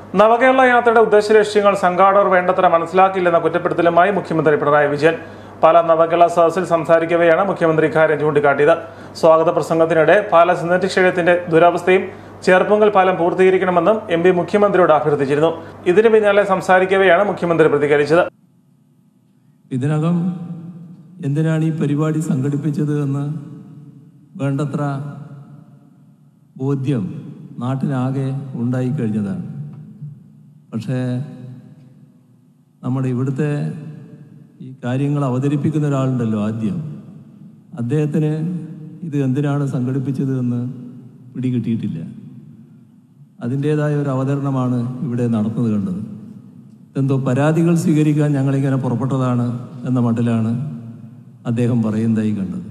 നവകേരള യാത്രയുടെ ഉദ്ദേശലക്ഷ്യങ്ങൾ സംഘാടകർ വേണ്ടത്ര മനസ്സിലാക്കിയില്ലെന്ന കുറ്റപ്പെടുത്തലുമായി മുഖ്യമന്ത്രി പിണറായി വിജയൻ പാല നവകേരള സദസ്സിൽ സംസാരിക്കവെയാണ് മുഖ്യമന്ത്രി ഇക്കാര്യം ചൂണ്ടിക്കാട്ടിയത് സ്വാഗത പ്രസംഗത്തിനിടെ പാല സിന്തറ്റിക് സ്റ്റേഡിയത്തിന്റെ ദുരവസ്ഥയും ചേർപ്പുങ്കൽ പാലം പൂർത്തീകരിക്കണമെന്നും എം പി മുഖ്യമന്ത്രിയോട് അഭ്യർത്ഥിച്ചിരുന്നു ഇതിന് പിന്നാലെ സംസാരിക്കവെയാണ് മുഖ്യമന്ത്രി പ്രതികരിച്ചത് ഇതിനകം എന്തിനാണ് ഈ പരിപാടി സംഘടിപ്പിച്ചത് എന്ന് വേണ്ടത്ര ബോധ്യം നാട്ടിനാകെ ഉണ്ടായിക്കഴിഞ്ഞതാണ് പക്ഷേ നമ്മുടെ ഇവിടുത്തെ ഈ കാര്യങ്ങൾ അവതരിപ്പിക്കുന്ന ഒരാളുണ്ടല്ലോ ആദ്യം അദ്ദേഹത്തിന് ഇത് എന്തിനാണ് സംഘടിപ്പിച്ചത് എന്ന് പിടികിട്ടിയിട്ടില്ല അതിൻ്റേതായ ഒരു അവതരണമാണ് ഇവിടെ നടന്നത് കണ്ടത് എന്തോ പരാതികൾ സ്വീകരിക്കാൻ ഞങ്ങളിങ്ങനെ പുറപ്പെട്ടതാണ് എന്ന മട്ടിലാണ് അദ്ദേഹം പറയുന്നതായി കണ്ടത്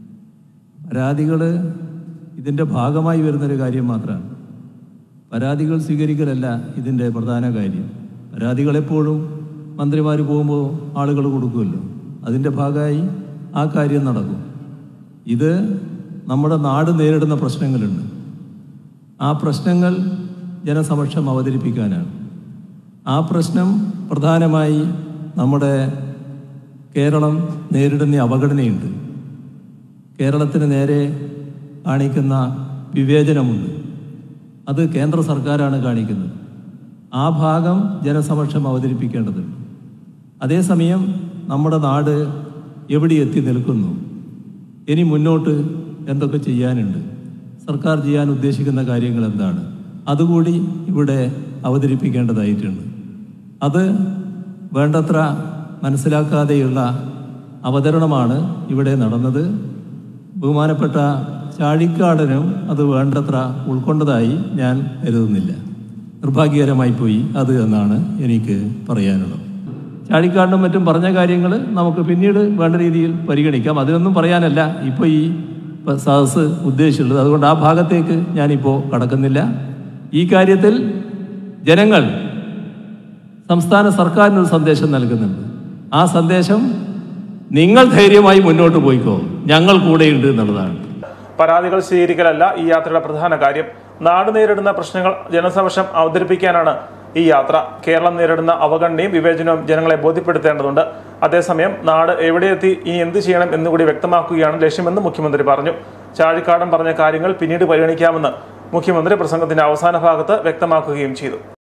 പരാതികൾ ഇതിൻ്റെ ഭാഗമായി വരുന്നൊരു കാര്യം മാത്രമാണ് പരാതികൾ സ്വീകരിക്കലല്ല ഇതിൻ്റെ പ്രധാന കാര്യം പരാതികൾ എപ്പോഴും മന്ത്രിമാർ പോകുമ്പോൾ ആളുകൾ കൊടുക്കുമല്ലോ അതിൻ്റെ ഭാഗമായി ആ കാര്യം നടക്കും ഇത് നമ്മുടെ നാട് നേരിടുന്ന പ്രശ്നങ്ങളുണ്ട് ആ പ്രശ്നങ്ങൾ ജനസമക്ഷം അവതരിപ്പിക്കാനാണ് ആ പ്രശ്നം പ്രധാനമായി നമ്മുടെ കേരളം നേരിടുന്ന അവഗണനയുണ്ട് കേരളത്തിന് നേരെ കാണിക്കുന്ന വിവേചനമുണ്ട് അത് കേന്ദ്ര സർക്കാരാണ് കാണിക്കുന്നത് ആ ഭാഗം ജനസമക്ഷം അവതരിപ്പിക്കേണ്ടതുണ്ട് അതേസമയം നമ്മുടെ നാട് എവിടെ എത്തി നിൽക്കുന്നു ഇനി മുന്നോട്ട് എന്തൊക്കെ ചെയ്യാനുണ്ട് സർക്കാർ ചെയ്യാൻ ഉദ്ദേശിക്കുന്ന കാര്യങ്ങൾ എന്താണ് അതുകൂടി ഇവിടെ അവതരിപ്പിക്കേണ്ടതായിട്ടുണ്ട് അത് വേണ്ടത്ര മനസ്സിലാക്കാതെയുള്ള അവതരണമാണ് ഇവിടെ നടന്നത് ബഹുമാനപ്പെട്ട ചാഴിക്കാടനും അത് വേണ്ടത്ര ഉൾക്കൊണ്ടതായി ഞാൻ കരുതുന്നില്ല നിർഭാഗ്യകരമായി പോയി അത് എന്നാണ് എനിക്ക് പറയാനുള്ളത് ചാഴിക്കാടിനും മറ്റും പറഞ്ഞ കാര്യങ്ങൾ നമുക്ക് പിന്നീട് വേണ്ട രീതിയിൽ പരിഗണിക്കാം അതിനൊന്നും പറയാനല്ല ഇപ്പോൾ ഈ പ- സദസ്സ് ഉദ്ദേശിച്ചുള്ളത് അതുകൊണ്ട് ആ ഭാഗത്തേക്ക് ഞാനിപ്പോൾ കടക്കുന്നില്ല ഈ കാര്യത്തിൽ ജനങ്ങൾ സംസ്ഥാന സർക്കാരിനൊരു സന്ദേശം നൽകുന്നുണ്ട് ആ സന്ദേശം നിങ്ങൾ ധൈര്യമായി മുന്നോട്ട് പോയിക്കോ ഞങ്ങൾ കൂടെയുണ്ട് എന്നുള്ളതാണ് പരാതികൾ സ്വീകരിക്കലല്ല ഈ യാത്രയുടെ പ്രധാന കാര്യം നാട് നേരിടുന്ന പ്രശ്നങ്ങൾ ജനസമക്ഷം അവതരിപ്പിക്കാനാണ് ഈ യാത്ര കേരളം നേരിടുന്ന അവഗണനയും വിവേചനവും ജനങ്ങളെ ബോധ്യപ്പെടുത്തേണ്ടതുണ്ട് അതേസമയം നാട് എവിടെയെത്തി ഇനി എന്ത് ചെയ്യണം എന്നുകൂടി വ്യക്തമാക്കുകയാണ് ലക്ഷ്യമെന്ന് മുഖ്യമന്ത്രി പറഞ്ഞു ചാഴിക്കാടൻ പറഞ്ഞ കാര്യങ്ങൾ പിന്നീട് പരിഗണിക്കാമെന്ന് മുഖ്യമന്ത്രി പ്രസംഗത്തിന്റെ അവസാന ഭാഗത്ത് വ്യക്തമാക്കുകയും ചെയ്തു